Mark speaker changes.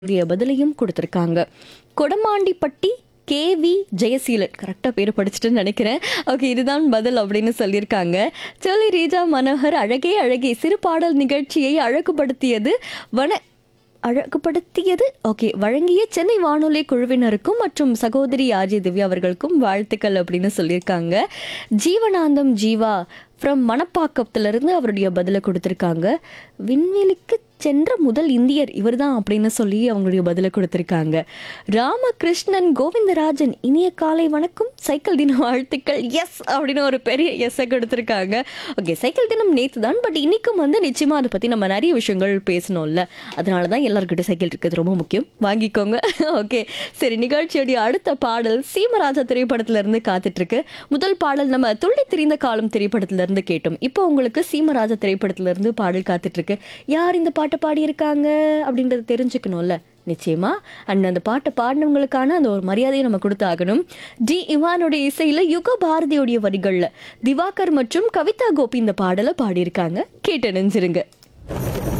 Speaker 1: உரிய பதிலையும் கொடுத்துருக்காங்க கொடமாண்டிப்பட்டி கேவி ஜெயசீலன் கரெக்டாக பேர் படிச்சுட்டுன்னு நினைக்கிறேன் ஓகே இதுதான் பதில் அப்படின்னு சொல்லியிருக்காங்க சொல்லி ரீஜா மனோகர் அழகே அழகே சிறு பாடல் நிகழ்ச்சியை அழகுபடுத்தியது வன அழகுபடுத்தியது ஓகே வழங்கிய சென்னை வானொலி குழுவினருக்கும் மற்றும் சகோதரி ஆர்ஜி திவ்யா அவர்களுக்கும் வாழ்த்துக்கள் அப்படின்னு சொல்லியிருக்காங்க ஜீவனாந்தம் ஜீவா ஃப்ரம் மணப்பாக்கத்திலிருந்து அவருடைய பதிலை கொடுத்துருக்காங்க விண்வெளிக்கு சென்ற முதல் இந்தியர் இவர்தான் அப்படின்னு சொல்லி அவங்களுடைய பதிலை கொடுத்துருக்காங்க ராமகிருஷ்ணன் கோவிந்தராஜன் இனிய காலை வணக்கம் சைக்கிள் தின வாழ்த்துக்கள் எஸ் அப்படின்னு ஒரு பெரிய எஸ்ஸை கொடுத்துருக்காங்க ஓகே சைக்கிள் தினம் நேற்று தான் பட் இன்னைக்கும் வந்து நிச்சயமாக அதை பற்றி நம்ம நிறைய விஷயங்கள் பேசணும்ல அதனால தான் எல்லாருக்கிட்ட சைக்கிள் இருக்கிறது ரொம்ப முக்கியம் வாங்கிக்கோங்க ஓகே சரி நிகழ்ச்சியுடைய அடுத்த பாடல் சீமராஜா திரைப்படத்துல இருந்து காத்துட்டு இருக்கு முதல் பாடல் நம்ம துள்ளி திரிந்த காலம் திரைப்படத்துல இருந்து கேட்டோம் இப்போ உங்களுக்கு சீமராஜா திரைப்படத்துல இருந்து பாடல் காத்துட்டு இருக்கு யார் இந்த பாட்டை பாடியிருக்காங்க அப்படின்றத தெரிஞ்சுக்கணும்ல நிச்சயமா அண்ட் அந்த பாட்டை பாடினவங்களுக்கான அந்த ஒரு மரியாதையை நம்ம கொடுத்தாகணும் டி இவானுடைய இசையில யுக பாரதியுடைய வரிகள்ல திவாகர் மற்றும் கவிதா கோபி இந்த பாடலை பாடியிருக்காங்க கேட்டு நெஞ்சிருங்க